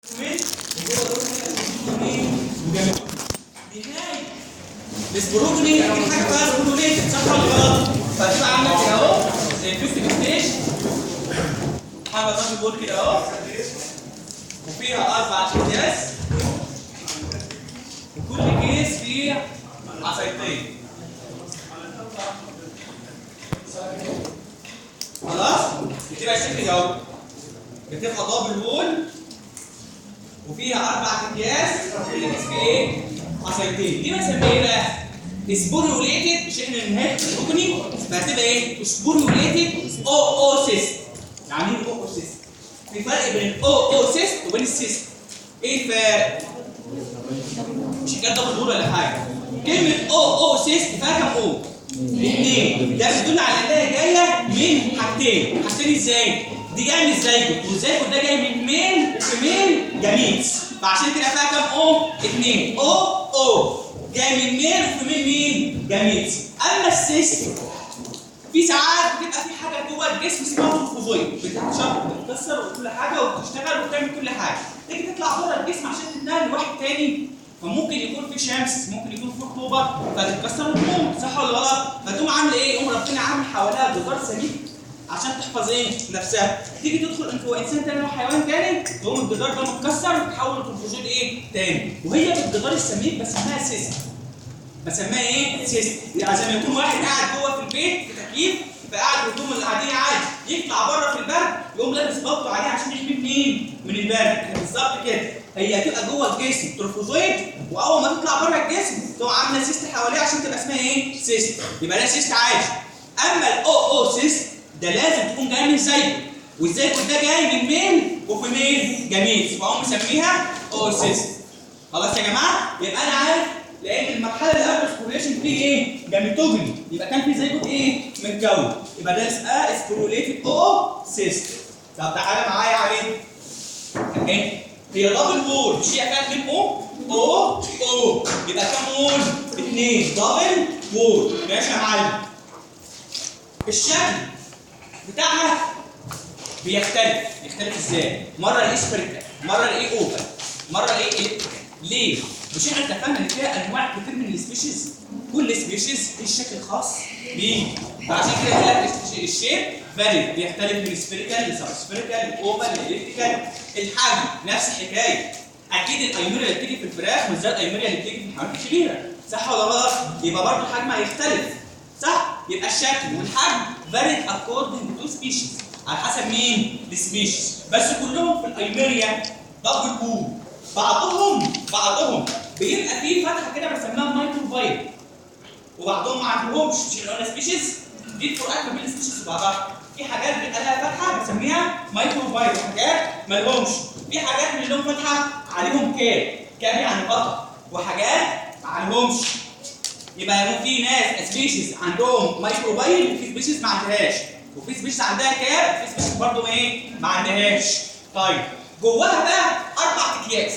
نهايه السبروجني اكيد حاجه بقى سبروجنيتد صح ولا غلط؟ فهتبقى عامله كده اهو زي الفيستيك ستيج حاجه طبعا بول كده اهو وفيها اربع اكياس وكل كيس فيه عصايتين خلاص بتبقى الشكل ده اهو بتبقى دبل وول وفيها اربع اكياس كل كيس فيه ايه؟ عصايتين دي بنسميها ايه بقى؟ سبوريوليتد مش احنا النهايه الركني فهتبقى ايه؟ سبوريوليتد او او سيست يعني ايه او او سيست؟ في فرق بين الاو او سيست وبين السيست ايه الفرق؟ مش كده دبل وول ولا حاجه كلمه او او سيست فيها كام او؟ اثنين ده بيدل على انها جايه من حاجتين حاجتين ازاي؟ دي جايه من الزيجوت والزيجوت ده جاي من ميل وفيميل جميتس فعشان كده فيها كام او؟ اثنين او او جاي من ميل وفيميل مين؟ جميتس اما السيست في ساعات بتبقى في حاجه جوه الجسم اسمها تروفوزويد بتتشرب وبتتكسر وكل حاجه وبتشتغل وبتعمل كل حاجه تيجي تطلع بره الجسم عشان تنتقل لواحد تاني فممكن يكون في شمس ممكن يكون في رطوبه فتتكسر وتموت صح ولا غلط؟ فتقوم عامله ايه؟ يقوم ربنا عامل حواليها جدار سميك عشان تحفظ ايه؟ نفسها تيجي تدخل انت انسان تاني او حيوان تاني تقوم الجدار ده متكسر وتحول لتروفوزويد ايه؟ تاني وهي بالجدار السميك بسميها سيست بسميها ايه؟ سيست يعني زي ما يكون واحد قاعد جوه في البيت في تكييف فقاعد هدومه العاديه عادي يطلع بره في البرد يقوم لابس بلطو عليه عشان يحميه منين؟ من البرد بالظبط كده هي هتبقى جوه الجسم تروفوزويد واول ما تطلع بره الجسم تقوم عامله سيست حواليه عشان تبقى اسمها ايه؟ سيست يبقى ده سيست عادي اما الاو او سيست ده لازم تكون جاي من زيه والزيكوت ده جاي من ميل وفيميل جميل فاقوم مسميها او سيست خلاص يا جماعه يبقى انا عارف لان المرحله اللي قبل السبوريشن فيه ايه؟ جاميتوجني يبقى كان في زيجوت ايه؟ متكون يبقى ده اسمها سبوروليتد او سيست طب تعالى معايا عليه اهي هي دبل وول مش هي فيها اتنين او او او يبقى كام وول؟ اثنين دبل وول ماشي يا معلم الشكل بتاعها بيختلف يختلف ازاي؟ مره الاقيه سبريتال مره الاقيه اوبن مره الاقيه إيه؟ ليه؟ مش احنا اتفقنا ان فيها انواع كتير من السبيشيز كل سبيشيز ليه الشكل الخاص بيه فعشان كده يقول لك الشيب فاري بيختلف من سبيريكال لسب سبيريكال لاوبن لالكتريكال الحجم نفس الحكايه اكيد الايميريا اللي بتيجي في الفراخ مش زي الايميريا اللي بتيجي في الحيوانات الكبيره صح ولا غلط؟ يبقى برضه الحجم هيختلف صح؟ يبقى الشكل والحجم فاريد اكوردنج تو سبيشيز على حسب مين؟ السبيشيز بس كلهم في الايميريا دبل بول بعضهم بعضهم بيبقى فيه فتحه كده بسميها مايكروفايل وبعضهم ما عندهمش مش اللي قلنا سبيشيز دي الفروقات ما بين السبيشيز وبعضها في حاجات بيبقى لها فتحه بنسميها مايكروفايل وحاجات ما لهمش في حاجات اللي لهم فتحه عليهم كاب كاب يعني بطل وحاجات ما عليهمش يبقى في ناس سبيشيز عندهم مايكروفايل وفي سبيشيز ما عندهاش وفي سبيشيز عندها كاب وفي سبيشيز برضه ايه ما عندهاش طيب جواها بقى اربع اكياس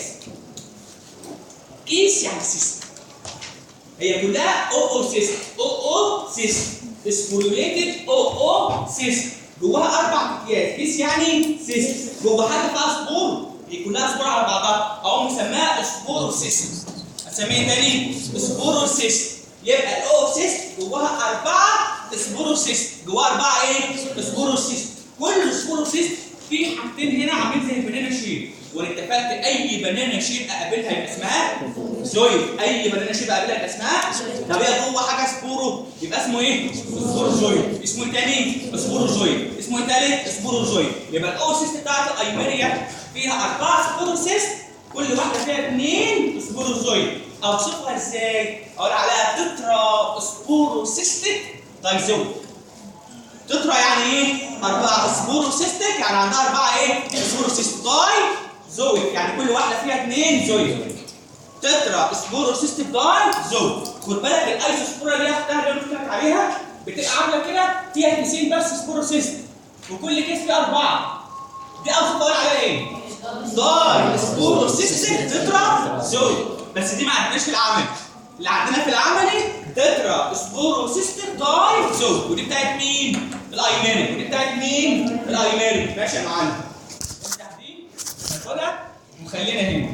كيس يعني سيستم هي كلها او او سيستم او او سيستم سبوريوليتد او او سيستم جواها اربع اكياس كيس يعني سيستم جوا حاجه فيها سبور هي كلها سبور على بعضها او مسماها سبورو سيستم اسميها تاني سبورو سيستم يبقى الاو سيستم جواها اربعه سبورو سيستم جواها اربعه ايه؟ سبورو سيستم كل سبورو سيستم في حاجتين هنا عاملين زي البنانا شيب وانا اتفقت اي بنانا شيب اقابلها يبقى اسمها زويد اي بنانا شيب اقابلها يبقى اسمها طب هي جوه حاجه سبورو يبقى اسمه ايه؟ سبورو زويد اسمه ايه تاني؟ سبورو زويد اسمه ايه تالت؟ سبورو زويد يبقى الاو سيست بتاعت الايميريا فيها اربعه سبورو سيست كل واحده فيها اثنين سبورو زويد اوصفها ازاي؟ اقول عليها تترا سبورو سيستيك دايزويد تترا يعني ايه؟ أربعة سبوروسيستك يعني عندها أربعة إيه؟ سبوروسيستاي زويد يعني كل واحدة فيها اثنين زويد تترا سبوروسيستك داي زويد خد بالك الأيزوسبورا اللي هي أختها اللي قلت لك عليها بتبقى عاملة كده فيها كيسين بس سبوروسيست وكل كيس فيه أربعة دي أوصف بقول عليها إيه؟ داي سبوروسيستك تترا زويد بس دي ما عندناش في العمل اللي عندنا في العملي تترا سبوروسيستك داي زويد ودي بتاعت مين؟ الايميريك ودي بتاعت مين؟ الايميريك ماشي يا معلم التحديد هناخدها وخلينا هنا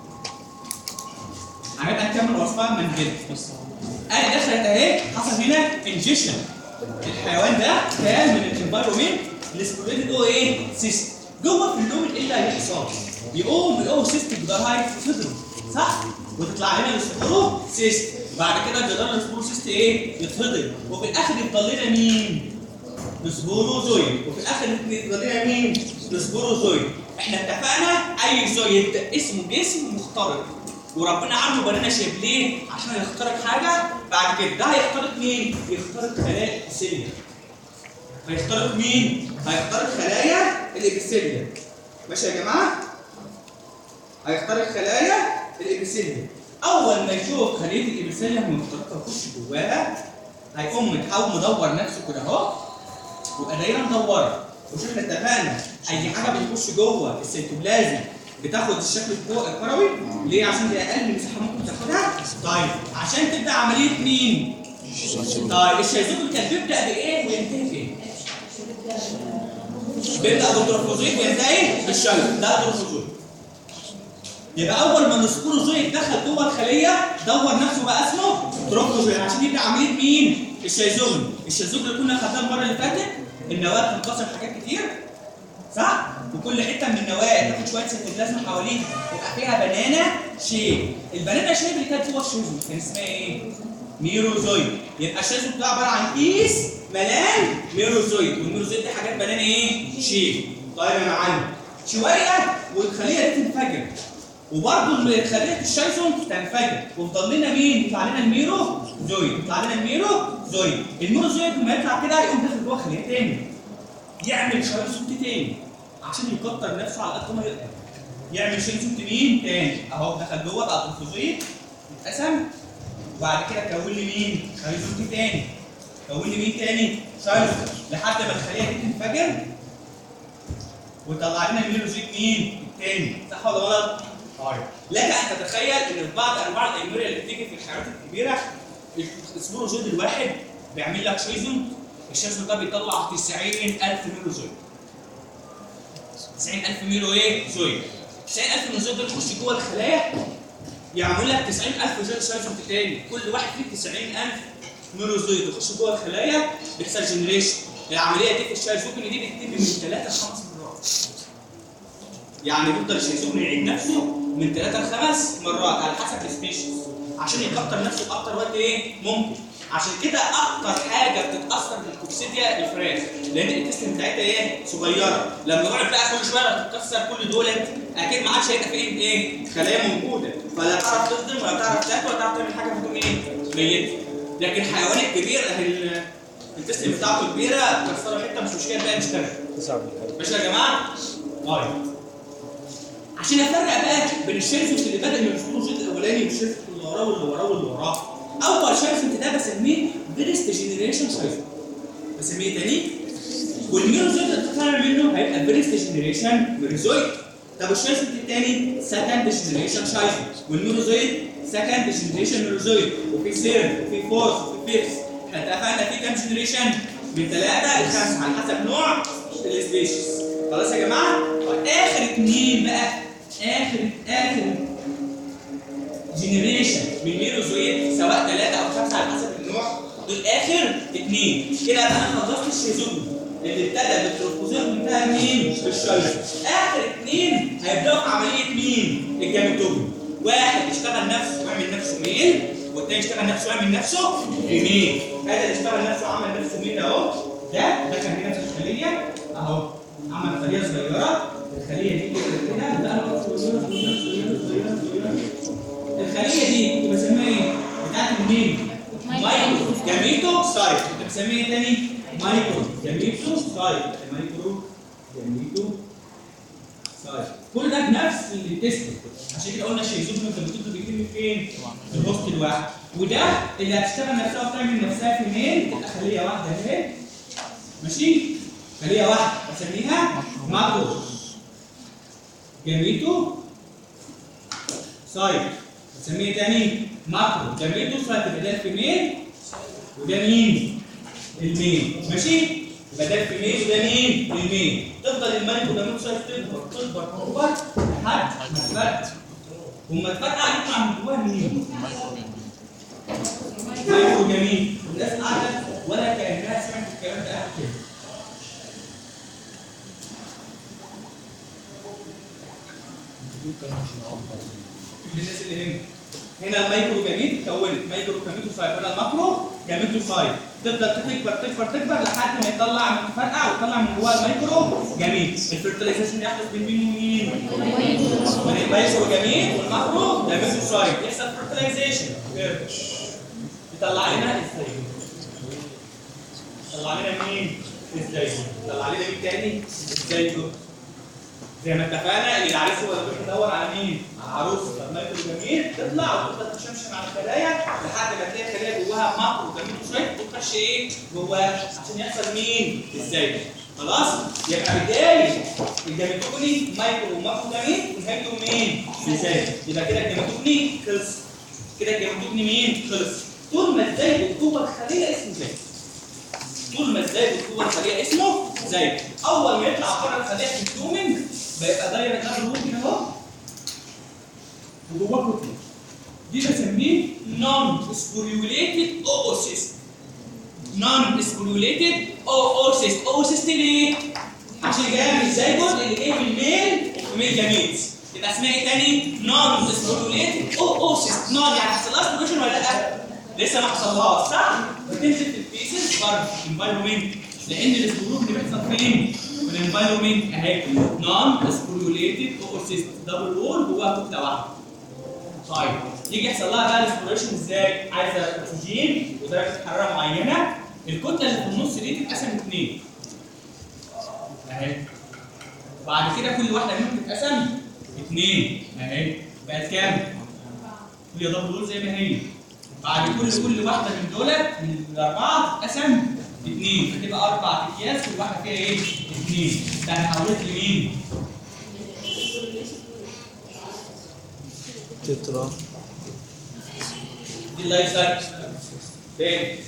هنبقى نكمل وصفها من هنا ادي دخلت اهي حصل هنا انجيشن الحيوان ده كان من الانفايرومنت السبريد جوه ايه؟ سيست جوه في اللوم ايه اللي هيحصل؟ يقوم الاو سيست جدار يتفضل صح؟ وتطلع لنا السبورو سيست وبعد كده جدار السبورو سيست ايه؟ يتفضل وفي الاخر يفضل لنا مين؟ السبوروزويد وفي الاخر يفضل لنا مين؟ السبوروزويد احنا اتفقنا اي زويد اسمه جسم مخترق وربنا عامله بنانا شيب ليه؟ عشان يخترق حاجه بعد كده ده هيخترق مين؟ يخترق خلايا الابيثيليا هيخترق مين؟ هيخترق خلايا الابيثيليا ماشي يا جماعه؟ هيخترق خلايا الابيثيليا اول ما يشوف خليه الابيثيليا مخترقه ويخش جواها هيقوم متحول مدور نفسه كده اهو ويبقى دايره مدوره وشوف احنا اتفقنا اي حاجه بتخش جوه السيتوبلازم بتاخد الشكل الكو- الكروي ليه عشان دي اقل مساحه ممكن تاخدها طيب عشان تبدا عمليه مين طيب الشيزوكل كان بيبدا بايه وينتهي فين بيبدا بالتروفوزويد وينتهي بالشلل ده التروفوزويد يبقى اول ما السبوروزويد دخل جوه الخليه دور نفسه بقى اسمه تروفوزويد عشان يبدا عمليه مين الشيزوكل الشيزوكل اللي كنا خدناه المره اللي فاتت النواه بتنقسم حاجات كتير صح؟ وكل حته من النواه تاخد شويه سيتوبلازم حواليها يبقى فيها بنانا شيب البنانا شيب اللي كانت جوه الشوزو كان اسمها ايه؟ ميروزويد يبقى الشوزو ده عباره عن كيس ملان ميروزويد والميروزويد دي حاجات بنانا ايه؟ شيب طيب يا معلم شويه والخليه دي تنفجر وبرضه خليه الشايسون تنفجر ويفضل لنا مين؟ يطلع لنا الميرو زويد يطلع لنا الميرو زويد الميرو زويد لما يطلع كده يقوم داخل جوه خليه تاني يعمل شايسون تاني عشان يكتر نفسه على قد ما يقدر يعمل شايسون مين تاني اهو دخل جوه بقى تروفوزويد اتقسم وبعد كده كون لي مين؟ شايسون تاني كون لي مين تاني؟ شايسون لحد ما الخليه دي تنفجر وطلع لنا الميروزيت مين؟ التاني صح ولا غلط؟ طيب لك ان تتخيل ان في بعض انواع الامبريا اللي بتيجي في الحيوانات الكبيره السبوروزويد الواحد بيعمل لك شيزون الشيزون ده بيطلع 90000 ميروزويد 90000 ميرو ايه؟ زويد 90000 ميروزويد دول يخش جوه الخلايا يعمل لك 90000 زويد شيزون تاني كل واحد فيه 90000 ميروزويد يخش جوه الخلايا بيحصل جنريشن العمليه دي في الشيزوكن دي بتتم من 3 ل 5 مرات يعني بيفضل الشيزوكن يعيد نفسه من 3 ل 5 مرات على حسب السبيشيز عشان يكتر نفسه اكتر وقت ايه ممكن عشان كده اكتر حاجه بتتاثر بالكوكسيديا الفراخ لان الانتستين بتاعتها ايه صغيره لما يقعد بقى كل شويه تتكسر كل دولت اكيد ما عادش هيبقى فيه ايه خلايا موجوده فلا تعرف تصدم ولا تعرف تاكل ولا تعرف تعمل حاجه فتقوم ايه ميته لكن الحيوان الكبير ال- الانتستين بتاعته كبيره كسرها حته مش مشكله بقى نشتغل ماشي يا جماعه؟ طيب عشان افرق بقى بين الشيرفنت اللي بدا من الفلوس الاولاني والشيرفنت اللي وراه واللي وراه واللي وراه اول شيرفنت ده بسميه فيرست جنريشن شيرفنت بسميه تاني والميروزويد اللي طالع منه هيبقى فيرست جنريشن ميروزويد طب الشيرفنت الثاني سكند جنريشن شيرفنت والميروزويد سكند جنريشن ميروزويد وفي ثيرد وفي فورث وفي فيفث احنا اتفقنا في كام جنريشن؟ من ثلاثه لخمسه على حسب نوع السبيشيز خلاص يا جماعه؟ طيب اخر اثنين بقى اخر اخر جنريشن من ميروزويد سواء ثلاثه او خمسه على حسب النوع دول اخر اثنين كده بقى انا خلصت الشيزوم اللي ابتدى بالتروفوزيت وانتهى مين؟ بالشايزو اخر اثنين هيبداوا في عمليه مين؟ الجاميتوبي واحد يشتغل نفسه ويعمل نفسه ميل والتاني يشتغل نفسه ويعمل نفسه يمين هذا اللي اشتغل نفسه وعمل نفسه ميل اهو ده ده كان هنا في الخليه اهو عمل خليه صغيره الخليه دي كده كده ده انا قلت صغيره صغيره صغيره صغيره صغيره الخليه دي كنت بسميها ايه؟ بتاعت المين؟ مايكرو جاميتو سايت كنت بسميها ايه تاني؟ مايكرو جاميتو سايت مايكرو جاميتو سايت كل ده بنفس التست عشان كده قلنا الشيزوم انت بتطلب بيتم فين؟ في الهوست الواحد وده اللي هتشتغل نفسها وتعمل نفسها في مين؟ تبقى خليه واحده اهي ماشي؟ خليه واحده بسميها ماكرو جاميتو سايت بسميه تاني ماكرو جاميتو سايت يبقى ده الفيميل وده مين؟ الميل ماشي؟ يبقى ده الفيميل وده مين؟ الميل تفضل المايكرو جاميتو سايت تكبر تكبر تكبر لحد ما تفرقع وما تفرقع يطلع من جواها مين؟ مايكرو جميل والناس قاعده ولا كانها سمعت الكلام ده قبل كده الناس اللي هنا هنا المايكرو جاميد اتكونت مايكرو جاميتوسايت هنا الماكرو جاميتوسايت تفضل تكبر تكبر تكبر لحد ما يطلع من تفرقع ويطلع من جواها المايكرو جاميد الفيرتلايزيشن يحدث بين مين ومين؟ من المايكرو جاميد والماكرو جاميتوسايت يحصل فيرتلايزيشن يطلع لنا ازاي؟ يطلع لنا مين؟ ازاي؟ يطلع لنا مين تاني؟ ازاي دول؟ زي ما اتفقنا ان العريس هو اللي بيروح يدور على مين؟ على عروسه لما يكون جميل تطلع وتفضل تشمشم على الخلايا لحد ما تلاقي خلايا جواها ماكرو جميل وشويه وتخش ايه؟ جواها عشان يحصل مين؟ ازاي؟ خلاص؟ يبقى بدايه الجاميتوكوني مايكرو وماكرو جميل ونهايته مين؟ ازاي؟ يبقى كده الجاميتوكوني خلص كده الجاميتوكوني مين؟ خلص طول ما ازاي جوه الخليه اسمه زي طول ما ازاي جوه الخليه اسمه زي اول ما يطلع بره الخليه في الدومن بيبقى دايره دبل وول كده اهو وجواه بروتين دي بسميه نون سبوريوليتد اوسيست نون سبوريوليتد اوسيست اوسيست ليه؟ عشان جايه من الزيجوت اللي جاي من الميل وميل جاميتس يبقى اسمها ايه تاني؟ نون سبوريوليتد اوسيست نون يعني حصلهاش بروجن ولا لا؟ لسه ما حصلهاش صح؟ بتنزل في البيسز بره انفايرمنت لان السبورول اللي بيحصل فين؟ في الانفايرمنت اهي نون سبوريوليتد اوسيست دبل وول جواها كتله واحده طيب يجي يحصل لها بقى الاكسبلوريشن ازاي؟ عايزه اكسجين ودرجه حراره معينه الكتله اللي في النص دي تتقسم اثنين اهي بعد كده كل واحده منهم تتقسم اثنين اهي بقت كام؟ هي دبل وول زي ما هي بعد كل كل واحده من دولت من الاربعه تتقسم اثنين فتبقى اربع اكياس كل واحده فيها ايه؟ اثنين ده انا حولت لمين؟ تترا دي اللايف سايكل تاني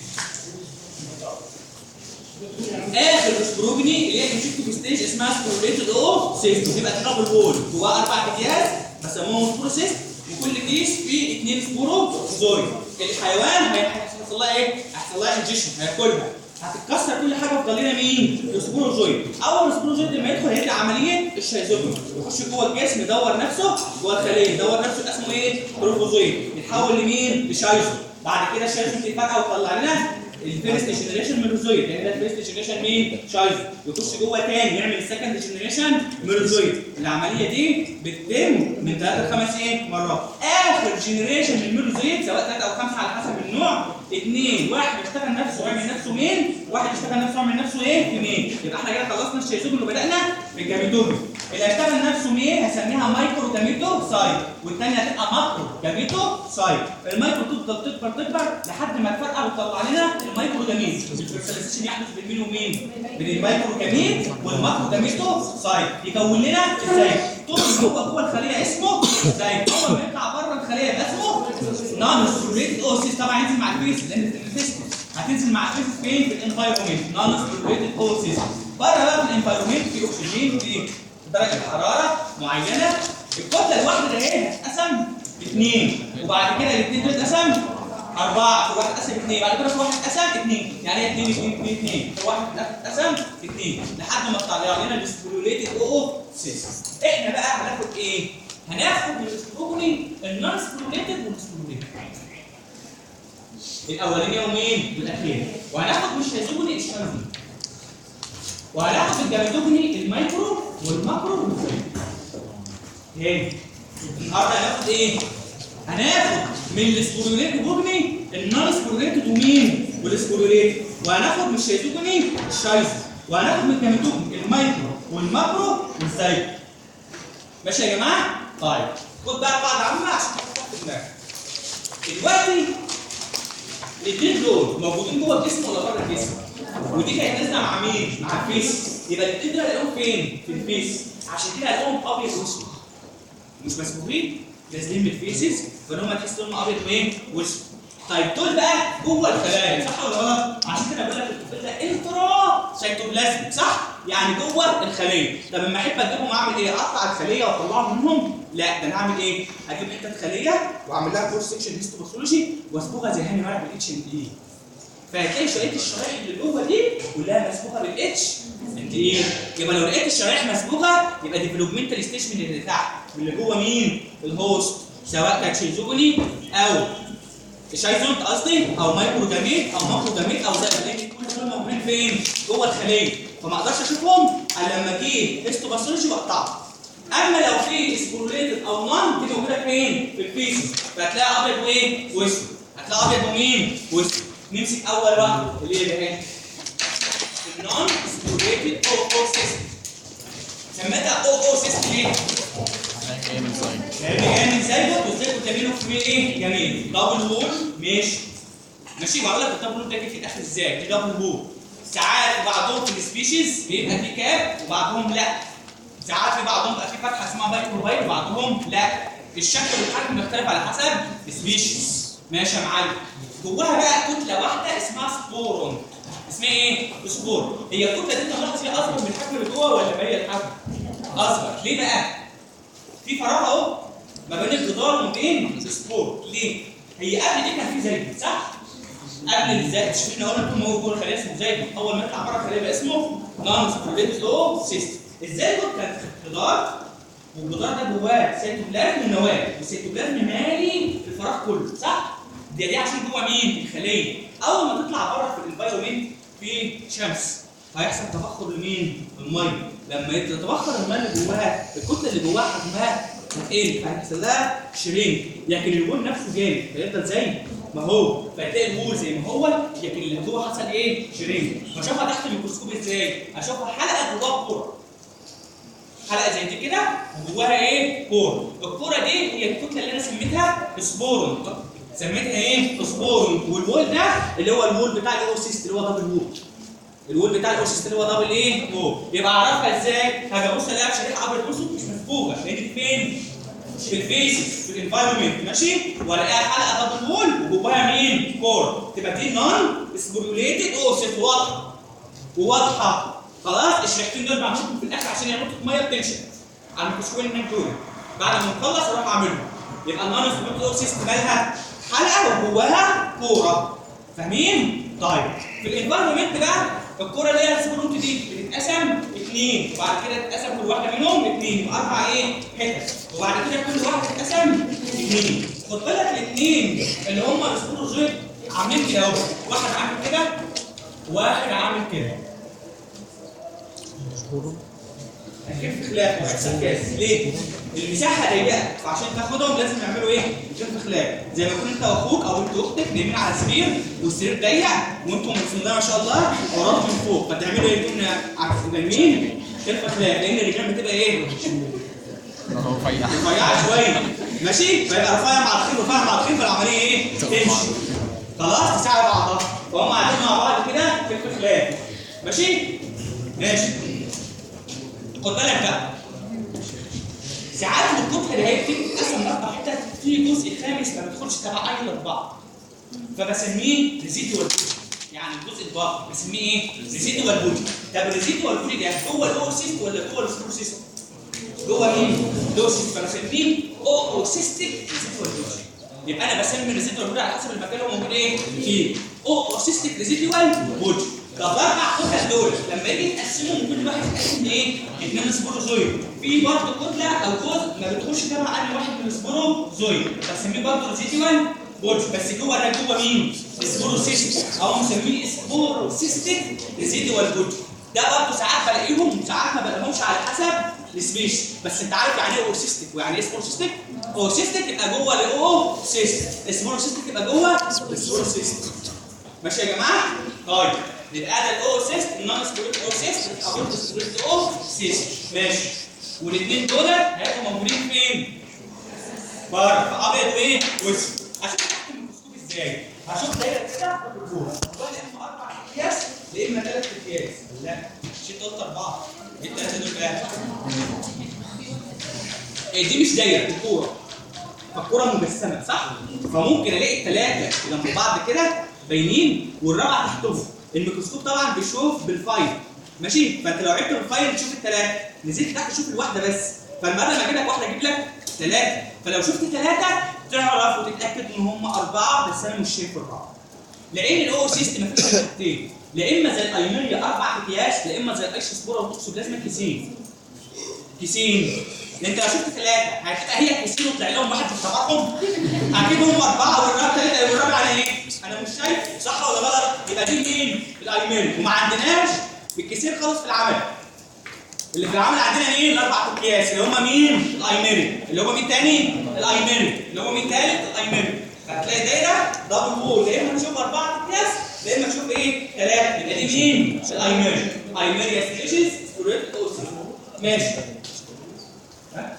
اخر سبروجني اللي هي كونجكتيف ستيج اسمها سبوريتد او سيستم تبقى ترابل وول جواها اربع اكياس بسموهم سبوروسيست وكل كيس فيه اثنين سبوروزوري الحيوان هيحصل لها ايه؟ هيحصل لها انجيشن هياكلها هتتكسر كل حاجه وتفضل لنا مين؟ السبوروزويد اول سبوروزويد لما يدخل هيبدا عمليه الشيزوجن يخش جوه الجسم يدور نفسه جوه الخليه يدور نفسه اسمه ايه؟ بروفوزويد يتحول لمين؟ لشايزو بعد كده الشايزو تتفرقع وتطلع لنا الفيرست جنريشن ميروزويد لان ده الفيرست جنريشن مين؟ شايزو يخش جوه تاني يعمل السكند جنريشن ميروزويد العمليه دي بتتم من 3 ل 5 ايه؟ مرات اخر جنريشن من الميروزويد سواء 3 او 5 على حسب النوع اثنين واحد يشتغل نفسه ويعمل نفسه مين واحد يشتغل نفسه ويعمل نفسه ايه اثنين يبقى احنا كده خلصنا الشيزوجن وبدانا بالجاميتوجن اللي هيشتغل نفسه مين هسميها مايكرو جاميتو سايت والثانيه هتبقى ماكرو جاميتو سايت المايكرو تفضل تكبر تكبر لحد ما تفرقع وتطلع لنا المايكرو جاميت الفيرتلايزيشن يحدث بين مين ومين بين المايكرو جاميت والماكرو جاميتو سايت يكون لنا ازاي طول جوه جوه الخليه اسمه ازاي اول ما يطلع بره الخليه يبقى اسمه نون ستوريتد اوسيس طبعا ينزل مع الفيس لان في الفيس هتنزل مع الفيس فين في الانفايرمنت نون ستوريتد اوسيس بره بقى في الانفايرمنت في اكسجين في درجه حراره معينه الكتله الواحده ده ايه هتتقسم اثنين وبعد كده الاثنين دول اتقسم أربعة في واحد قسم اثنين بعد كده في واحد قسم اثنين يعني ايه اثنين اثنين اثنين اثنين في واحد قسم اثنين لحد ما طلع لنا السبوليتد اوسيس احنا بقى هناخد ايه؟ هناخد من السبوكوني النون سبوليتد والسبوليتد الاولانيه ومين؟ والاخير وهناخد من الشيزوجوني الشمالي وهناخد الجاميتوجوني المايكرو والماكرو والفيل تاني النهارده هناخد ايه؟ هناخد من السبوروليت وبوجني النون سبوروليتد ومين؟ والسبوروليت وهناخد من الشيزوجوني الشايزو وهناخد من الجاميتوجوني المايكرو والماكرو والزايكو ماشي يا جماعه؟ طيب خد بقى قاعده عامه عشان تحط في دماغك دلوقتي الاثنين دول موجودين جوه الجسم ولا بره الجسم؟ ودي كانت نازله مع مين؟ مع الفيس يبقى الاثنين دول هلاقيهم فين؟ في الفيس عشان كده هلاقيهم ابيض واسود مش مسموحين نازلين من الفيسز فان هم تحس لهم ابيض وايه؟ واسود طيب دول بقى جوه الخلايا صح ولا غلط؟ عشان كده بقول لك الطفل ده انترا سيتوبلازم صح؟ يعني جوه الخليه طب لما احب اجيبهم اعمل ايه؟ اقطع الخليه واطلعهم منهم؟ لا ده انا هعمل ايه؟ هجيب حته خليه واعمل لها كورس سكشن هيستوباثولوجي واصبغها زي هاني ورق بالاتش ان اي فهتلاقي شويه الشرايح اللي جوه دي كلها مسبوقه بالاتش انت ايه؟ يبقى لو لقيت الشرايح مسبوقه يبقى ديفلوبمنتال ستيج من اللي تحت من اللي جوه مين؟ الهوست سواء كان شيزوجوني او شايزونت قصدي او مايكرو جاميت او ماكرو جاميت او زي لان كل دول موجودين فين؟ جوه الخليه فما اقدرش اشوفهم الا لما اجيب هيستوباثولوجي واقطعهم اما لو في سبوروليتد او نون دي موجوده فين؟ في البيسز فهتلاقي ابيض وايه؟ واسود هتلاقي ابيض ومين؟ واسود نمسك اول واحده اللي هي اللي هي النون سبوروليتد او او سيستم سميتها او او سيستم ليه؟ لان جاي من زيك وازاي بتعمله في ايه؟ جميل دبل وول ماشي ماشي بقول لك الدبل وول ده جه في الاخر ازاي؟ دي دبل وول ساعات بعضهم في السبيشيز بيبقى في كاب وبعضهم لا ساعات في بعضهم بقى في فتحه اسمها مايكروبايل وبعضهم لا الشكل والحجم بيختلف على حسب السبيشيز ماشي يا معلم جواها بقى كتله واحده اسمها سبورون اسمها ايه؟ سبور هي الكتله دي انت ملاحظ فيها اصغر من الحجم اللي جوه ولا هي الحجم؟ اصغر ليه بقى؟ في فراغ اهو ما بين الجدار وما بين السبور ليه؟ هي قبل دي كان في زيت صح؟ قبل الزيت مش احنا قلنا طول ما هو جوه الخليه اسمه زيت اول ما يطلع بره الخليه يبقى اسمه نون سبوريتد او سيستم الزيت كان في الجدار والجدار ده جواه سيتوبلازم ونواه والسيتوبلازم مالي الفراغ كله صح؟ دي دي عشان جوه مين؟ الخليه اول ما تطلع بره في الانفايرمنت في شمس هيحصل تبخر لمين؟ الميه لما يتبخر الميه اللي جواها الكتله اللي جواها حجمها هتقل فهيحصل لها شرينك لكن الوول نفسه جامد فيفضل زي ما هو فتلاقي الوول زي ما هو لكن اللي جوه حصل ايه؟ شرينك فاشوفها تحت الميكروسكوب ازاي؟ اشوفها حلقه جواها كوره حلقه زي دي كده وجواها ايه؟ كوره الكوره دي هي الكتله اللي انا سميتها سبورون سميتها ايه؟ سبورون والوول ده اللي هو الوول بتاع الاوسيست اللي هو دبل وول الوول بتاع الاوسيست اللي هو دبل ايه؟ وول يبقى اعرفها ازاي؟ هاجي ابص الاقيها شريحه ابيض واسود مش مسبوقه لان دي فين؟ في الفيسز في الانفايرمنت ماشي؟ والاقيها حلقه دبل وول وجواها مين؟ كور تبقى دي نون سبوريوليتد اوسيست واضحه وواضحه خلاص الشريحتين دول بعملهم في الاخر عشان يعملوا ميه بتنشف على الميكروسكوب اللي هناك دول بعد ما نخلص اروح اعملهم يبقى النون سبوريوليتد اوسيست مالها حلقه وجواها كوره فاهمين؟ طيب في الانفايرمنت بقى الكوره اللي هي السبورونت دي بتتقسم اثنين وبعد كده تتقسم كل واحده منهم اثنين واربع ايه حتت وبعد كده كل واحده تتقسم اثنين خد بالك الاثنين اللي هم السبوروزويد عاملين كده اهو واحد عامل كده وواحد عامل كده هنجيب خلاف وهيحصل كاس ليه؟ المساحه ضيقه فعشان تاخدهم لازم يعملوا ايه؟ يشوفوا خلاف زي ما يكون انت واخوك او انت واختك نايمين على سرير والسرير ضيق وانتم بسم الله ما شاء الله وراكم من فوق فتعملوا ايه؟ تكون نايمين شايفه خلاف لان الرجال بتبقى ايه؟ رفيعه شويه ماشي؟ فيبقى رفيع مع الخيل ورفيع مع الخيل فالعمليه ايه؟ تمشي خلاص تساعد بعضها فهم قاعدين مع بعض كده في خلاف ماشي؟ ماشي خد بالك بقى ساعات الكتله اللي هي بتتقسم لاربع حتت في جزء خامس ما بيدخلش تبع اي الاربعه فبسميه ريزيدوال بودي يعني الجزء الباقي بسميه ايه؟ ريزيدوال بودي طب الريزيدوال بودي ده جوه الاوسيست ولا جوه السبروسيست؟ جوه مين؟ الاوسيست فبسميه اوسيستيك ريزيدوال بودي يبقى انا بسمي الريزيدوال بودي على حسب المكان اللي هو موجود ايه؟ فيه اوسيستيك ريزيدوال بودي طب الاربع كتل دول لما يجي يتقسموا كل واحد يتقسم لايه؟ اثنين سبوروزويد في برضه كتله او جزء ما بتخش تبع اي واحد من السبوروزويد بسميه برضه ريزيدوال بودي بس جوه ده جوه مين؟ السبوروسيست او مسميه سبوروسيستيك ريزيدوال بودي ده برضه ساعات بلاقيهم وساعات ما بلاقيهمش على حسب السبيش بس انت عارف يعني ايه اوسيستيك ويعني ايه سبوروسيستيك؟ اوسيستيك يبقى جوه الاو سيست سبوروسيستيك يبقى جوه السبوروسيست ماشي يا جماعه؟ طيب يبقى ده الاو سيست النون سبوريت او سيست يبقى برضه سبوريت او سيست ماشي والاثنين دول هيبقوا موجودين فين؟ بره في ابيض وايه؟ واسود عشان تحت الميكروسكوب ازاي؟ هشوف دايره كده بالكوره والله يا اما اربع اكياس يا اما ثلاث اكياس لا مش انت قلت اربعه ايه الثلاثه دول بقى؟ إيه دي مش دايره دي كوره فالكره مجسمه صح؟ فممكن الاقي الثلاثه جنب بعض كده باينين والرابعه تحتهم الميكروسكوب طبعا بيشوف بالفايل ماشي فانت لو عرفت بالفايل تشوف الثلاثه نزلت تحت تشوف الواحده بس فالمره ما اجيب لك واحده اجيب لك ثلاثه فلو شفت ثلاثه تعرف وتتاكد ان هم اربعه بس انا مش شايف الرابعه لان الاو سيستم مفيش غير حاجتين لا اما زي الايونيا اربع اكياس لا اما زي الايشوسبورا والتوكسوبلازما كيسين كيسين لان انت لو شفت ثلاثه هتبقى هي كيسين وطلع لهم واحد في طبعهم اكيد هم اربعه والرابع ثلاثه والرابع انا ايه؟ انا مش شايف صح ولا غلط؟ يبقى دي مين؟ الايميري وما عندناش بالكيسين خالص في العمل اللي في العمل عندنا مين؟ الاربع اكياس اللي هم مين؟ الايميري اللي هم مين تاني؟ الايميري اللي هم مين تالت؟ الايميري هتلاقي دايره دبل وول يا اما نشوف اربعه اكياس يا اما نشوف ايه؟ ثلاثه يبقى دي مين؟ الايميري ايميريا سبيشيز سبوريت اوسي ماشي ها؟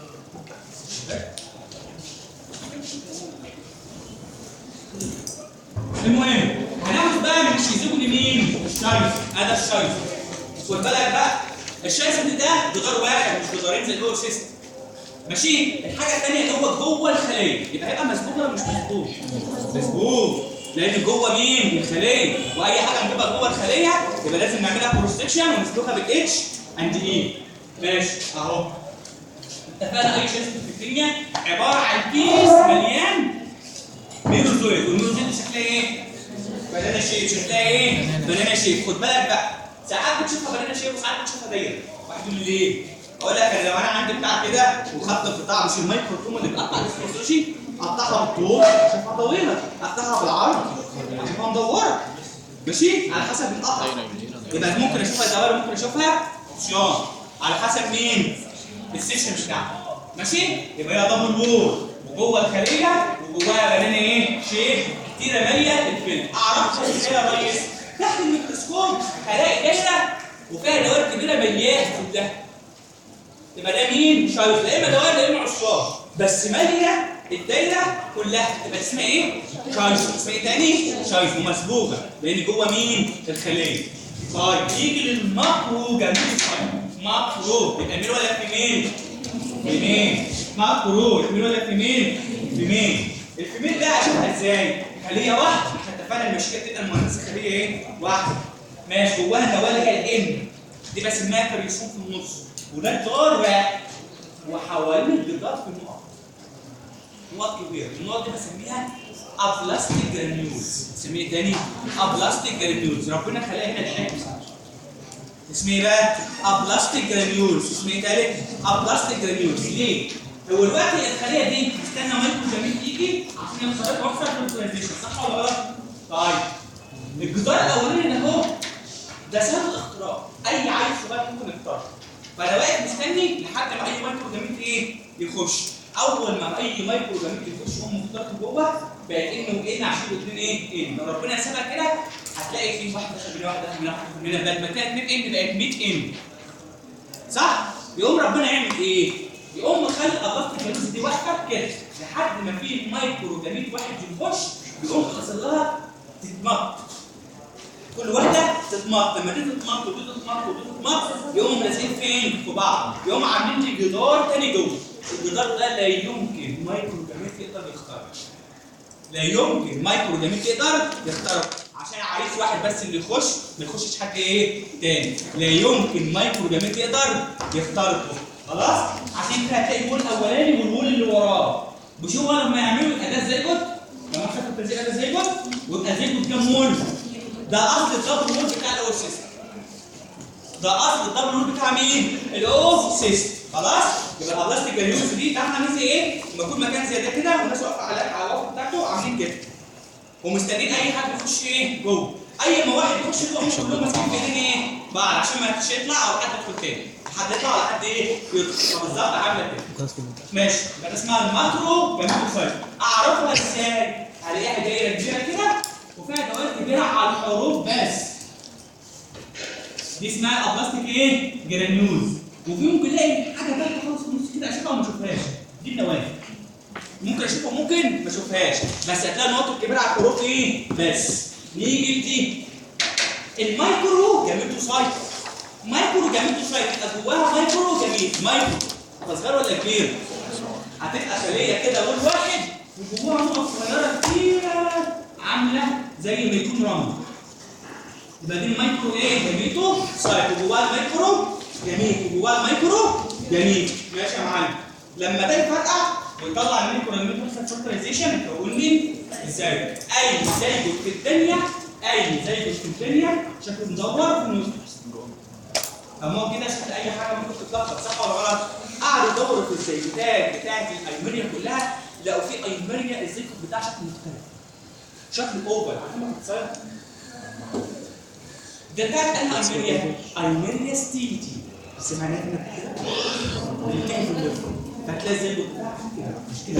المهم هناخد بقى من الشيزوجو لمين؟ الشايف هذا الشايف خد بالك بقى الشايف ده جدار واحد مش جدارين زي الاول سيستم ماشي الحاجه الثانيه اللي هو جوه الخليه يبقى هيبقى مسبوق ولا مش مسبوق؟ مسبوق لان جوه مين؟ الخليه واي حاجه نجيبها جوه الخليه يبقى لازم نعملها بروستكشن ونسلكها بالاتش اند اي ماشي اهو اتفقنا اي شيء في الدنيا عباره عن كيس مليان ميروزويد والميروزويد شكلها ايه؟ بنانا شيب شكلها ايه؟ بنانا شيب خد بالك بقى ساعات بتشوفها بنانا شيب وساعات بتشوفها دايره واحد يقول لي ليه؟ اقول لك انا لو انا عندي بتاع كده وخدت القطاع مش الميكروفوم اللي بيقطع الاسبوسوشي اقطعها بالطول اشوفها طويله اقطعها بالعرض اشوفها مدوره ماشي على حسب القطع يبقى ممكن اشوفها دوائر ممكن اشوفها شيان على حسب مين؟ السيشن بتاعها ماشي؟ يبقى هي دبل وول وجوه الخليه وجواها بنانا ايه؟ شيب كتيره ماليه الفيلم اعرفها ازاي يا ريس؟ تحت الميكروسكوب هلاقي دايره وفيها دوائر كبيره مليانه كلها يبقى ده مين؟ شايف لا اما دوائر لا اما عصار بس ماليه الدايره كلها تبقى اسمها ايه؟ شايف اسمها ايه تاني؟ شايف ومسبوقه لان جوه مين؟ الخليه طيب يجي للمقرو جميل مقرو يبقى مين ولا فيميل؟ فيميل مقرو مين ولا فيميل؟ فيميل الفيميل ده اشوفها ازاي؟ خليه واحده احنا اتفقنا المشكله تبقى المهندسه خليه ايه؟ واحده ماشي جواها دوائر هي الام دي بسميها كريسون في النص وده جدار واحد وحوالين الجدار في نقط نقط كبيره النقط دي بسميها ابلاستيك جرانيولز تسميه ايه تاني؟ ابلاستيك جرانيولز ربنا خلاها هنا الحكمه اسمه ايه بقى؟ ابلاستيك جرانيولز اسمه ايه تالت؟ ابلاستيك جرانيولز ليه؟ هو الوقت الخليه دي مستنى مايكرو جميل يجي عشان يوصلك وصل للترانزيشن صح ولا غلط؟ طيب الجدار الاولاني ده اهو ده سهل الاختراق اي عيل صغير ممكن يخترقه فانا واقف مستني لحد ما اي مايكرو جميل ايه يخش اول ما اي مايكرو جميل يخش هم مخترق جوه بقت ان وان عشان الاثنين ايه ان لو ربنا سابها كده هتلاقي في واحد دخل من واحد دخل من واحد دخل من بدل ما كانت 2 ان بقت 100 ان صح يقوم ربنا يعمل ايه يقوم مخلي اضافه الجلوس دي واقفه كده لحد ما في مايكرو جميل واحد يخش يقوم حاصل لها تتمط كل واحده تتمط لما دي تتمط ودي تتمط ودي تتمط يقوموا لازقين فين في بعض يقوموا عاملين لي جدار تاني جوه الجدار ده لا يمكن مايكرو جميل يقدر يخترق لا يمكن مايكرو جميل يقدر يخترق عشان عايز واحد بس اللي يخش ما يخشش حد ايه تاني لا يمكن مايكرو جميل يقدر يخترقه خلاص عشان كده هتلاقي الوول الاولاني والوول اللي وراه مش هو لما يعملوا الاداه زي جد لما شافوا التنزيل اداه زي جد ويبقى زي جد كام وول ده اصل الدبل وول بتاع الاول سيستم ده اصل الدبل وول بتاع مين الاو سيستم خلاص يبقى البلاستيك اليوز دي تعمل عامل زي ايه لما يكون مكان زي ده كده والناس واقفه على على الوقت بتاعته عاملين كده ومستنيين اي حد يخش ايه جوه اي ما واحد يخش جوه هم كلهم ماسكين في ايدين ايه بعض عشان ما حدش يطلع او حد يدخل تاني حد يطلع ولا حد ايه يدخل فبالظبط عامله كده ماشي يبقى ده اسمها الماكرو جميل فايل اعرفها ازاي هلاقيها دايره كبيره كده وفيها دوائر كبيره على الحروف بس دي اسمها البلاستيك ايه جرانيولز وفي ممكن الاقي حاجه ثالثه خالص في النص كده اشوفها وما اشوفهاش دي النوافذ ممكن اشوفها ممكن ما اشوفهاش بس هتلاقي النقط الكبيره على الحروف ايه بس نيجي لدي المايكرو جاميتوسايت مايكرو جاميتوسايت يبقى جواها مايكرو جاميت مايكرو صغير ولا كبير هتبقى خليه كده لون واحد وجواها نقط صغيره كتيره عامله زي ما يكون رمل يبقى دي المايكرو ايه جميتو سايت وجواها المايكرو جميل وجواها المايكرو جميل ماشي يا معلم لما ده يفرقع ويطلع الميكرو الميكرو فاكتورايزيشن يكون لي ازاي اي زيجوت في الدنيا اي زيجوت في الدنيا شكله مدور في النص اما كده شكل اي حاجه ممكن تتلخبط صح ولا غلط قعدوا يدوروا في الزيجوتات بتاعت الايميريا كلها لقوا في ايميريا الزيجوت بتاعها شكل مختلف شكل اوفر عارفين ما بتتصير ده بتاعت انهي ايميريا ايميريا ستيليتي سمعناها هنا قبل كده اللي بتعمل الليفر هتلاقي زي بتاعها كده مش كده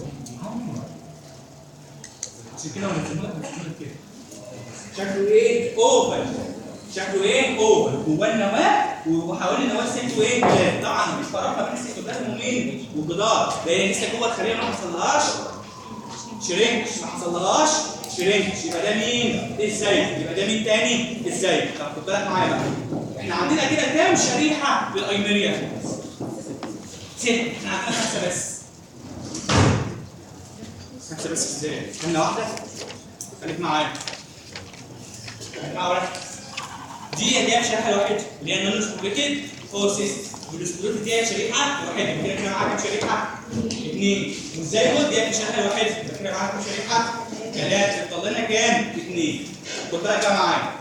عشان كده ونزلنا لك مش كده شكله ايه اوفر شكله ايه اوفر جواه النواه وحوالين النواه سيتو ايه بلاد طبعا مفيش فرق بين السيتوبلازم ومين والجدار لان لسه جوه الخليه ما حصلهاش شرينكش ما حصلهاش شرينكش يبقى ده مين ازاي يبقى ده مين تاني ازاي طب خد بالك معايا بقى احنا عندنا كده كام شريحه للايميريا ست احنا عندنا خمسه بس خمسه بس ازاي استنى واحده خليك معايا خليك معايا دي اللي هي الشريحه الوحيده اللي هي النون سبوريتد فورسيس والسبوريتد دي شريحه واحده كده كده معاك كام شريحه؟ اثنين وازاي قلت دي الشريحه الوحيده يبقى كده معاك كام شريحه؟ ثلاثه يفضل لنا كام؟ اثنين خد بالك بقى معايا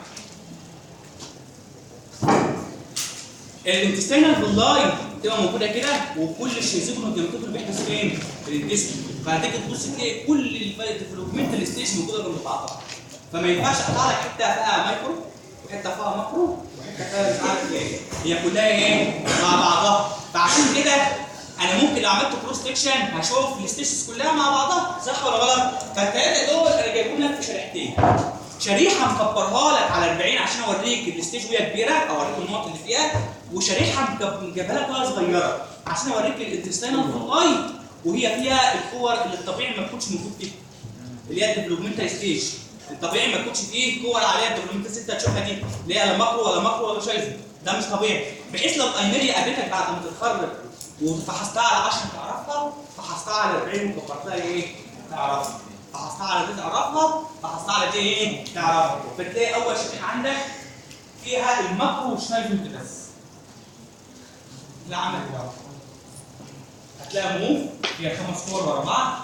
الانتستينال باللاين تبقى موجوده كده وكل الشيزوكون والجنوتوكون اللي بيحدث فين؟ في الانتستين فهتيجي تبص تلاقي كل الديفلوبمنتال ستيج موجوده جنب بعضها فما ينفعش اقطع لك حته فيها مايكرو وحته فيها ماكرو وحته فيها مش عارف ايه هي كلها ايه؟ مع بعضها فعشان كده انا ممكن لو عملت كروس سكشن هشوف الستيشنز كلها مع بعضها صح ولا غلط؟ فالثلاثه دول انا جايبهم لك في شريحتين شريحه مكبرها لك على 40 عشان اوريك الستيج وهي كبيره اوريك النقط اللي فيها وشريحه مجيبها لك وهي صغيره عشان اوريك الانتستينال فلاي وهي فيها الكور اللي الطبيعي ما تكونش موجود فيها اللي هي الديفلوبمنتال ستيج الطبيعي ما يكونش فيه كور عليها الديفلوبمنتال ست هتشوفها دي اللي هي لا ماكرو ولا ماكرو ولا شايفه ده مش طبيعي بحيث لو الايميريا قابلتك بعد ما تتخرج وفحصتها على 10 تعرفها فحصتها على 40 وكبرتها ايه تعرفها فحصتها على دي تعرفها فحصتها على دي ايه تعرفها فتلاقي اول شيء عندك فيها الماكرو والشايفنت بس لا عندك كده هتلاقي موف فيها خمس كور ورا بعض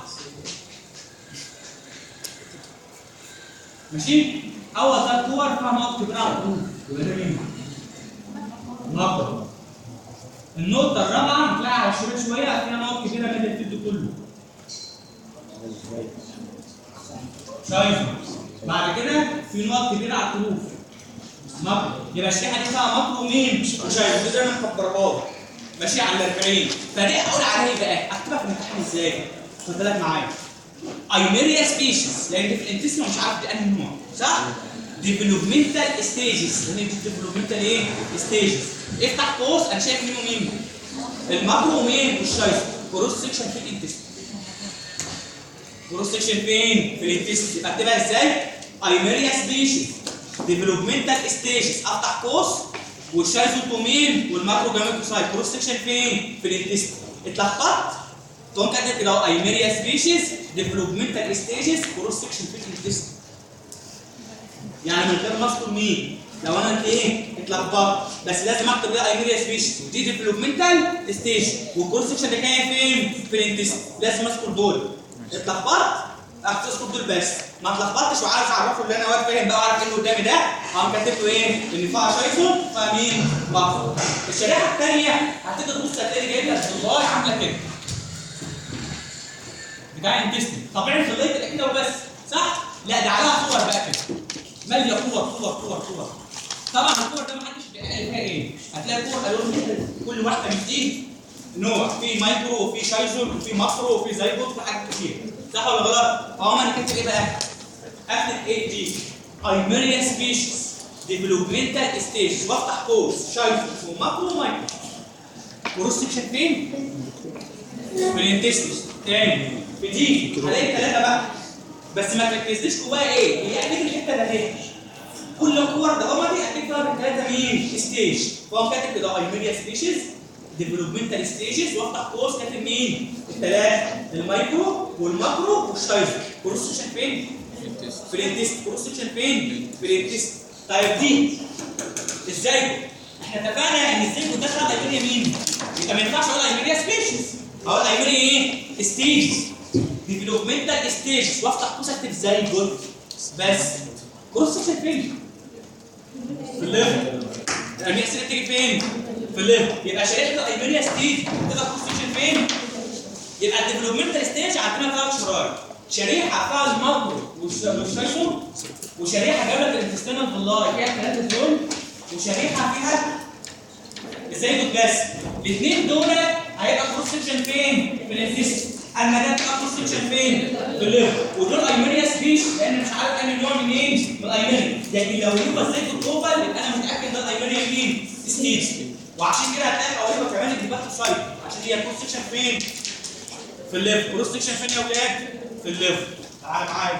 ماشي اول ثلاث كور فيها نقط كبيره على طول يبقى ده مين؟ نقطه النقطه الرابعه هتلاقي على الشمال شويه فيها نقط كبيره من الفيلد كله شايفه بعد كده في نقط كبيره على الطروف ماكرو يبقى الشريحه دي فيها ماكرو مين؟ وشايفه ده انا مكبرها لك ماشي على 40 فدي اقول عليها ايه بقى؟ اكتبها في الامتحان ازاي؟ خد بالك معايا ايميريا سبيشيز لان دي في الانتستين مش عارف دي انهي نوع صح؟ ديفلوبمنتال ستيجز لان دي ديفلوبمنتال ايه؟ ستيجز افتح قوس انا شايف مين ومين؟ الماكرو ومين؟ والشايف كروس سكشن في الانتستين كروس سكشن فين؟ في الانتستين يبقى اكتبها ازاي؟ ايميريا سبيشيز ديفلوبمنتال ستيجز افتح قوس والشايزوتومين والماكرو جاميكوسايت كروس سكشن فين؟ في الانتستين اتلخبطت تقوم كاتب كده ايميريا سبيشيز ديفلوبمنتال ستيجز كروس سكشن في الانتستين يعني من غير ما اذكر مين لو انا ايه اتلخبطت بس لازم اكتب ده ايميريا سبيشيز ودي ديفلوبمنتال ستيج والكروس سكشن ده كان فين؟ في الانتستين لازم اذكر دول اتلخبطت اذكر دول بس ما اتلخبطتش وعارف اعرفه اللي انا واقف فاهم بقى وعارف ايه اللي قدامي ده هقوم كاتب له ايه؟ ان فيها شايفه فمين؟ ماكرو الشريحه الثانيه هتيجي تبص هتلاقي جايب لك والله عامله كده بتاع الانتستين طبيعي خليت تبقى كده وبس صح؟ لا ده عليها صور بقى كده ماليه صور صور صور صور طبعا الصور ده محدش بيقال فيها ايه هتلاقي صور الوان كل واحده من دي نوع في مايكرو وفي شايزون وفي ماكرو وفي زيبوت وفي حاجات كتير صح ولا غلط؟ فهم انا كاتب ايه بقى؟ اكتب ايه دي؟ ايميريا سبيشيز ديفلوبمنتال ستيج وافتح قوس شايزون وماكرو ومايكرو كروس سكشن فين؟ في الانتستس تاني في دي هلاقي ثلاثه بقى بس ما تركزليش جواها ايه هي اكيد الحته ده اهي كل كور ده هما دي اكيد فيها ثلاثه مين ستيج فهو كاتب كده ايميريا سبيشيز ديفلوبمنتال ستيجز وافتح قوس كاتب مين؟ الثلاثه المايكرو والماكرو والشايزو كروس سكشن فين؟ في الانتست كروس سكشن فين؟ في الانتست طيب دي ازاي؟ احنا اتفقنا ان الزيجو ده خد ايميريا مين؟ يبقى ما ينفعش اقول ايميريا سبيشيز اقول ايميريا ايه؟ ستيجز ديفلوبمنتال ستيجز وافتح قوس اكتب زيجو بس كروس سكشن فين؟ في الليفر الامير سيل تيجي فين؟ في الليفر يبقى شريحه الايميريا ستيج تبقى كروس سكشن فين؟ يبقى الديفلوبمنتال ستيج عندنا ثلاث شرايح شريحه فيها الماكرو والشايسون وشريحه جابت الانتستينال فيلاي فيها ثلاثه دول وشريحه فيها ازاي بس الاثنين دول هيبقى كروس سكشن فين؟ في الانتست اما ده بقى كروس سكشن فين؟ في الليفر ودول ايميريا سبيش لان مش عارف انهي نوع منين من الايميريا لكن لو هو زي الكوبل يبقى انا متاكد ده الايميريا مين؟ ستيج وعشان كده هتلاقي حواليها كمان الديبات سايت عشان هي كروس سكشن فين؟ في الليفر كروس سكشن فين يا ولاد؟ في الليفر تعال معايا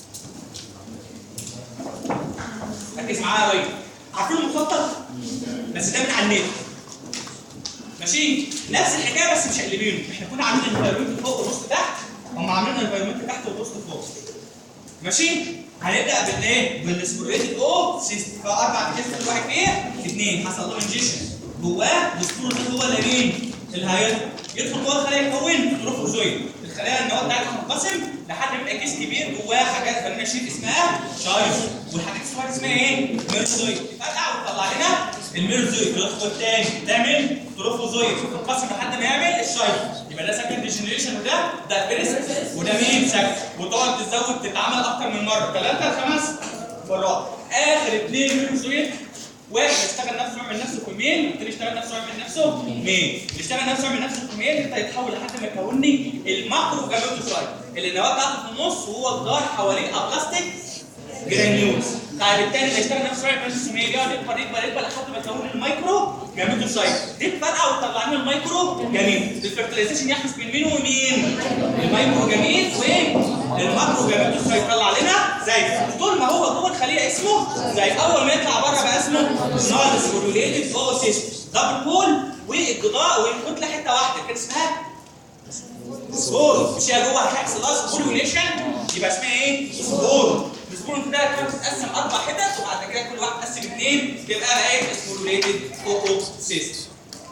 ركز معايا يا ويلي عارفين المخطط؟ بس ده من على النت ماشي نفس الحكايه بس مش قلبينه احنا كنا عاملين الانفايرمنت فوق والوسط تحت هم عاملين الانفايرمنت تحت والوسط فوق ماشي هنبدا بالايه بالسبوريتد او سيستم فاربع كيس كل واحد فيها اثنين حصل له انجيشن جواه السبور ده هو اللي مين اللي هيدخل يدخل جوه الخلايا يكون تروفوزويد الخلايا النواه بتاعتها تنقسم لحد ما يبقى كيس كبير جواه حاجات خلينا نشيل اسمها شايف والحاجات الصغيره اسمها ايه ميرزويد يفتح ويطلع لنا الميرزويد يدخل الثاني تعمل تروفوزويد تنقسم لحد ما يعمل الشايف يبقى ده سكند جنريشن وده ده فيرست وده مين سكند وتقعد تزود تتعمل اكتر من مره ثلاثه خمس مرات اخر اثنين ميرزويد واحد يشتغل نفسه يعمل نفسه في ميل والتاني يشتغل نفسه يعمل نفسه ميل يشتغل نفسه يعمل نفسه في ميل انت يتحول لحد ما يكون لي الماكرو جاموتوسايت اللي النواه بتاعته في النص وهو الجار حواليه ابلاستيك جرانيولز طيب التاني اللي يشتغل نفسه يعمل نفسه ميل يقعد يكبر يكبر يكبر لحد ما يكون لي المايكرو جاموتوسايت دي تفرقع وتطلع لنا المايكرو جميل الفرتلايزيشن يحدث بين مين ومين المايكرو جميل والماكرو جاموتوسايت يطلع لنا زي طول ما هو جوه الخليه اسمه زي اول ما يطلع بره بقى اسمه نون سبوروليتد اوسيست دبل بول والجدار والكتله حته واحده كده اسمها سبور مش هي جوه هيحصل لها سبوروليشن يبقى اسمها ايه؟ سبور السبور ده كده بتتقسم اربع حتت وبعد كده كل واحد تقسم اثنين تبقى بقى ايه؟ سبوروليتد اوسيست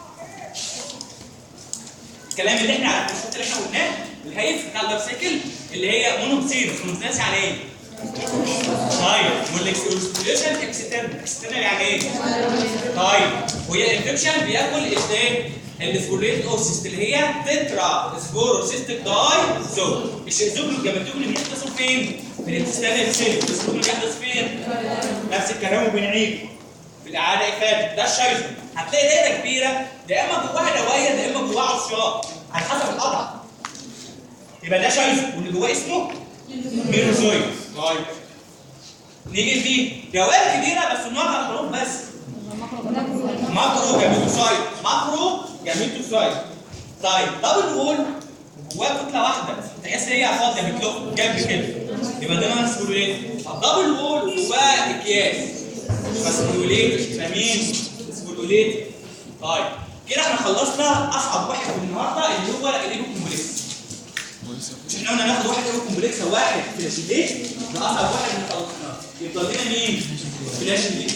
الكلام اللي احنا على الكورسات اللي احنا قلناه الهيف بتاع السيكل اللي هي مونوبسيرس مونوبسيرس يعني ايه؟ طيب والاكسبلوشن اكسترنال اكسترنال يعني ايه؟ طيب وهي الانفكشن بياكل الايه؟ السبوريت اوسيست اللي هي تترا سبوروسيستيك داي زون الشيزوكل الجاماتوكل بيحدثوا فين؟ في الانتستانال سيل السبوريت بيحدث فين؟ نفس الكلام وبنعيد في الاعاده افاده ده الشايزو هتلاقي دايره كبيره يا اما جواها نوايا يا اما جواها عصيان على حسب القطع يبقى ده شايزو واللي جواه اسمه ميروزويد طيب نيجي دي جواب كبيره بس نوعها الحروف بس ماكرو جاميتوسايت ماكرو جاميتوسايت طيب دبل وول جواه كتله واحده تحس ان هي فاضيه بتلف جنب كده يبقى ده نون سبوروليت الدبل وول جواه اكياس فسبوروليت يبقى مين؟ سبوروليت طيب كده احنا خلصنا اصعب واحد في النهارده اللي هو الايبو كومبلكس مش احنا قلنا ناخد واحد ايبو كومبلكس واحد فلاشيليت ده اصعب واحد اللي خلصناه يفضل لنا مين؟ فلاشيليت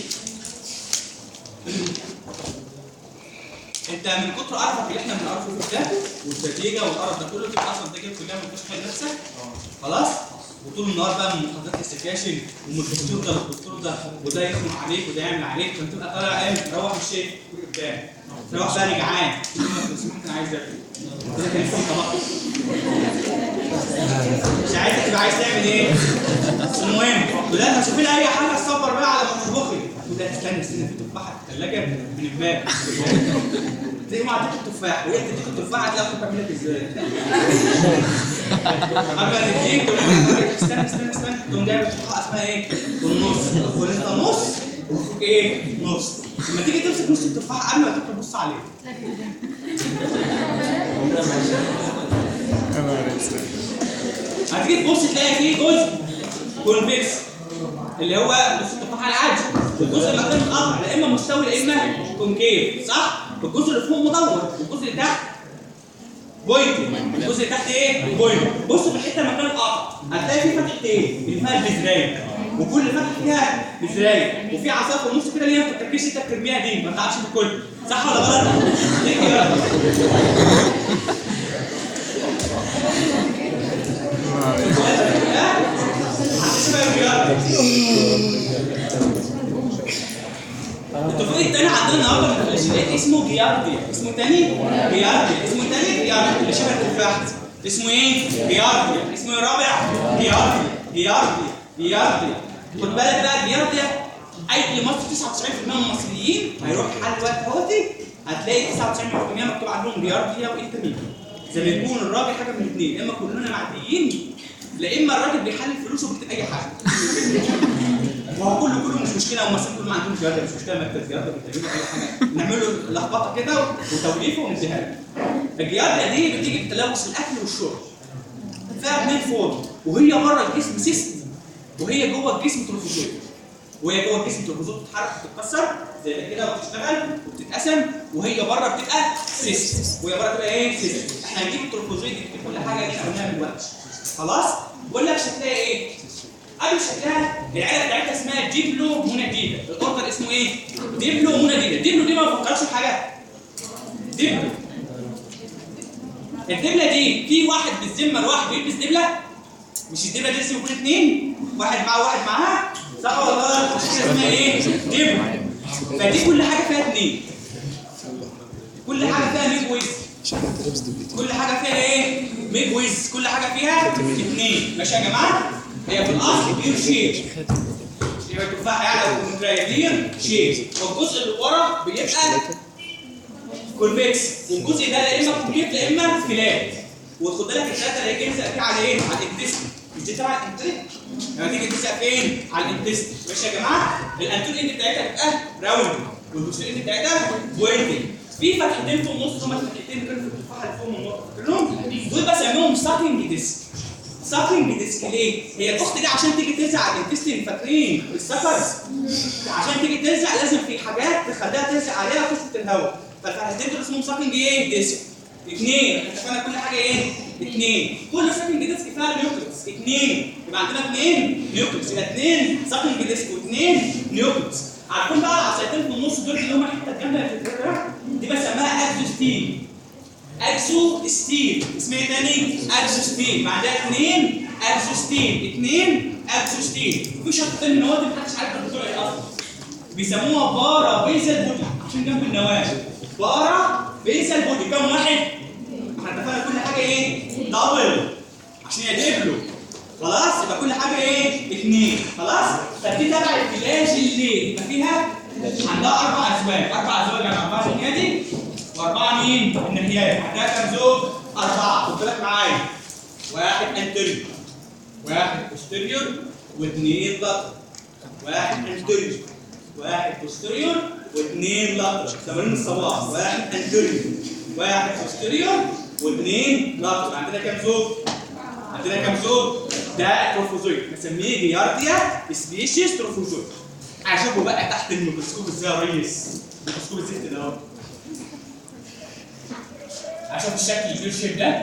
انت من كتر قرفك اللي احنا بنعرفه في ده والنتيجه والقرف ده كله تبقى اصلا النتيجه كلها ما تبقاش حل نفسك خلاص وطول النهار بقى من محاضرات السكاشن ومن الدكتور ده والدكتور ده وده يخدم عليك وده يعمل عليك فانت تبقى طالع ايه تروح الشيء قدام تروح بقى انا جعان لو سمحت انا عايز اكل كده كان في طبق مش عايزك تبقى عايز تعمل ايه؟ المهم ولازم هشوف لي اي حاجه تصبر بقى على ما تطبخي وده استنى استنى في تفاحه في الثلاجه من امبارح تلاقي مع تاكل تفاح وهي تديك التفاحه تلاقي اخوك عامل لك ازاي قبل ما تديك تقول لك استنى استنى استنى تقوم جايب التفاحه اسمها ايه؟ والنص وانت نص واخوك ايه؟ نص لما تيجي تمسك نص التفاحه قبل ما تاكل بص عليه هتيجي تبص تلاقي فيه جزء كونفكس اللي هو نص التفاحه العادي الجزء اللي كان متقطع لا اما مستوي لا اما كونكيف صح؟ الجزء اللي فوق مدور والجزء اللي تحت بوينت الجزء اللي تحت ايه؟ بوينت بص في الحته مكان القطع هتلاقي في فتحتين اللي فيها البذرايه وكل فتحه فيها بذرايه وفي عصايه في النص كده اللي هي ما تفكرش انت ترميها دي ما تعرفش بالكل صح ولا غلط؟ ليه كده؟ التفريق الثاني عندنا النهارده من الفلاشيات اسمه جيارديا اسمه تاني جيارديا اسمه تاني جيارديا اللي شبه التفاح اسمه ايه؟ جيارديا اسمه الرابع جيارديا جيارديا جيارديا خد بالك بقى جيارديا اي مصر 99% من المصريين هيروح حل الوقت اهوتي هتلاقي 99% مكتوب عندهم جيارديا وايه تاني زي ما يكون الراجل حاجه من الاثنين يا اما كلنا معديين لا اما الراجل بيحلل فلوسه وبيكتب اي حاجه وهو كله كله مش مشكله هم اصلا كلهم ما عندهم زياده مش مشكله مكتب زياده بيتعملوا اي حاجه نعمل له لخبطه كده وتوليفه ونديها له الجياده دي بتيجي بتلوث الاكل والشرب فيها اثنين فورم وهي بره الجسم سيستم وهي جوه الجسم تروفوزويد وهي جوه الجسم تروفوزويد بتتحرك وتتكسر زي ده كده وبتشتغل وبتتقسم وهي بره بتبقى سيستم وهي بره بتبقى ايه سيستم احنا هنجيب التروفوزويد دي كل حاجه دي قلناها من دلوقتي خلاص بقول لك شكلها ايه قبل شكلها العيله بتاعتها اسمها ديبلو موناديدا الاوردر اسمه ايه ديبلو موناديدا ديبلو دي ما بفكرش في حاجه ديبلو الدبله دي في واحد بالذمه الواحد بيلبس دبله مش الدبله دي لازم يكون اثنين واحد معاه واحد معاها صح ولا غلط عشان كده اسمها ايه دبله فدي كل حاجه فيها اثنين كل حاجه فيها ميج ويز كل حاجه فيها ايه ميج ويز كل حاجه فيها اثنين ماشي يا جماعه هي في الاصل بير شيب يبقى التفاحه يعني او الكونترايدير شيب والجزء اللي ورا بيبقى كونفكس والجزء ده لا اما كونكيف لا اما فلات وخد بالك الثلاثه اللي هيجي يلزق فيه على ايه؟ على الانتست مش دي تبع الانتست لما تيجي تلزق فين؟ على الانتست ماشي يا جماعه الانتور اند بتاعتها بتبقى راوند والبوستير اند بتاعتها بوينتنج في فتحتين في النص هما الفتحتين اللي كانوا في التفاحه اللي فوق من النقطه فاكرهم؟ دول بسميهم ساكنج ديسك ساكنج ديسك ليه؟ هي الاخت دي عشان تيجي تلزق على الانتستين فاكرين السكرز عشان تيجي تلزق لازم في حاجات تخليها تلزق عليها قصه الهواء فالفتحتين دول اسمهم ساكنج ايه؟ ديسك اثنين اتفقنا كل حاجه ايه؟ اثنين كل ساكنج ديسك فيها نيوكليس اثنين يبقى عندنا اثنين نيوكليس يبقى اثنين ساكنج ديسك واثنين نيوكليس عارفين بقى العصايتين في النص دول اللي هم الحته الجامده اللي في الفكره دي بسميها اكزوستين اكسو ستيل اسمها ايه تاني؟ اكسو ستيل بعدها اثنين اكسو ستيل اثنين اكسو ستيل في شرط تاني ان هو دي محدش عارف الدكتور ايه اصلا بيسموها بارا بيزل بودي عشان جنب النواه بارا بيزل بودي كام واحد؟ احنا اتفقنا كل حاجه ايه؟ دبل عشان يدبلوا خلاص يبقى كل حاجه ايه؟ اثنين خلاص؟ طب دي تبع الفلاش الليل يبقى فيها عندها اربع ازواج اربع ازواج يعني اربعه النادي واربعه مين؟ الناحيات عندها كام زوج؟ اربعه خد بالك معايا واحد انتريور واحد بوستيريور واثنين لاتر واحد انتريور واحد بوستيريور واثنين لاتر تمارين الصباح واحد انتريور واحد بوستيريور واثنين لاتر عندنا كام زوج؟ عندنا كام زوج؟ ده تروفوزويد بنسميه جيارديا سبيشيز تروفوزويد هشوفه بقى تحت الميكروسكوب ازاي يا ريس الميكروسكوب الزفت ده اهو عشان الشكل البير شيب ده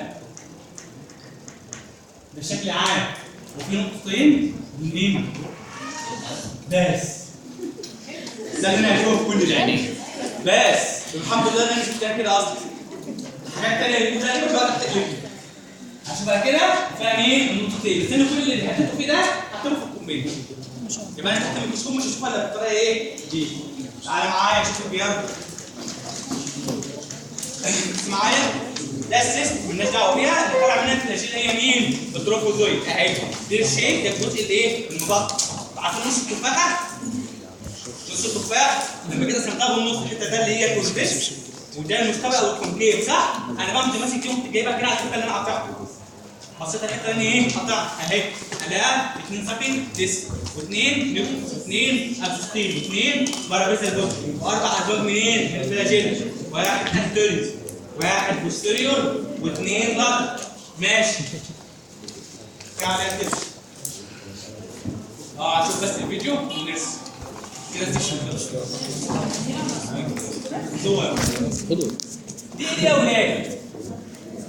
ده شكل عام وفي نقطتين منين بس ده اللي انا هشوفه في كل العينين بس الحمد لله ان انا شفتها كده اصلا حاجات تانية اللي بقى بقى تحت ايدي هشوفها كده فاهم ايه النقطتين بس انا كل اللي حطيته فيه ده هحطه في الكومبين يبقى انا تحت الميكروسكوب مش هشوفها الا بالطريقه ايه دي تعالى معايا شوف البيار خليك معايا ده السيستم مالناش دعوه بيها اللي طالع منها الفلاجيل هي مين؟ التروفوزويد اهي دي الشيء ده الجزء اللي ايه؟ المبطن عارفين نص التفاحه؟ نص التفاح لما كده سمتها بالنص الحته ده اللي هي الكونفكس وده المستوى او الكونكيف صح؟ انا بقى كنت ماسك دي وكنت جايبها كده على الفكره اللي انا قاطعها بصيت الحته اللي ايه؟ قاطعها اهي الاقيها اثنين ساكن ديسك واثنين نيوكليس واثنين ابسوستين واثنين بارابيزا دوك واربع ازواج منين؟ من الفلاجيل واحد انتوريز واحد بوستيريور واثنين لاتر ماشي في عليها كده اه شوف بس الفيديو ونرسم كده السكشن خلص دول خدوا دي ايه يا ولاد؟